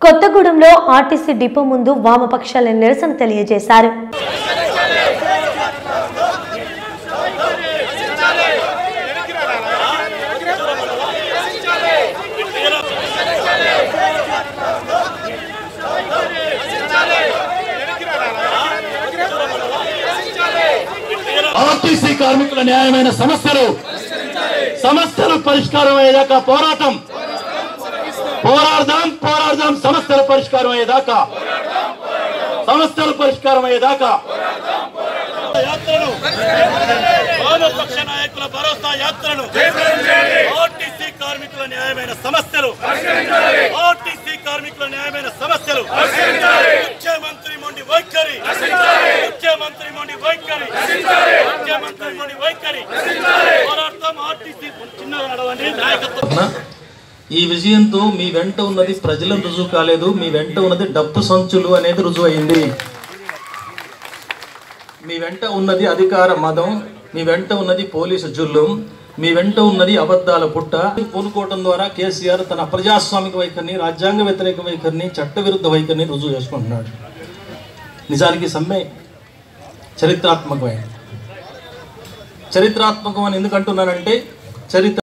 కొత్తగూడెంలో RTC depot ముందు వామపక్షాల నిరసన తెలియజేశారు ఆర్టీసీ కార్మికుల న్యాయమైన సమస్యలు సమస్యలు పరిష్కారం అయ్యేదాకా పోరాటం పోరాడదాం పోరాడదాం సమస్యల పరిష్కారం అయ్యేదాకా సమస్యల పరిష్కారం అయ్యేదాకా యాత్రను వామపక్ష నాయకుల భరోసా యాత్రను ఆర్టీసీ కార్మికుల న్యాయమైన సమస్యలు ఆర్టీసీ కార్మికుల న్యాయమైన సమస్యలు ముఖ్యమంత్రి మొండి వైఖరి ముఖ్యమంత్రి మొండి వైఖరి ముఖ్యమంత్రి మొండి వైఖరి పోరాటం ఆర్టీసీ చిన్నగా నడవండి నాయకత్వం అన్న, ఈ విజయంతో మీ వెంట ఉన్నది ప్రజల రుజువు కాలేదు మీ వెంట ఉన్నది డబ్బు సంచులు అనేది రుజువు అయింది మీ వెంట ఉన్నది అధికార మదం మీ వెంట ఉన్నది పోలీసు జుల్లం మీ వెంట ఉన్నది అబద్ధాల పుట్ట పూనుకోవటం ద్వారా కేసీఆర్ తన ప్రజాస్వామిక వైఖరిని రాజ్యాంగ వ్యతిరేక వైఖరిని చట్టవిరుద్ధ వైఖరిని రుజువు చేసుకుంటున్నాడు నిజానికి సమ్మె చరిత్రాత్మకమైనది చరిత్రాత్మకం అని ఎందుకు అంటున్నానంటే చరిత్ర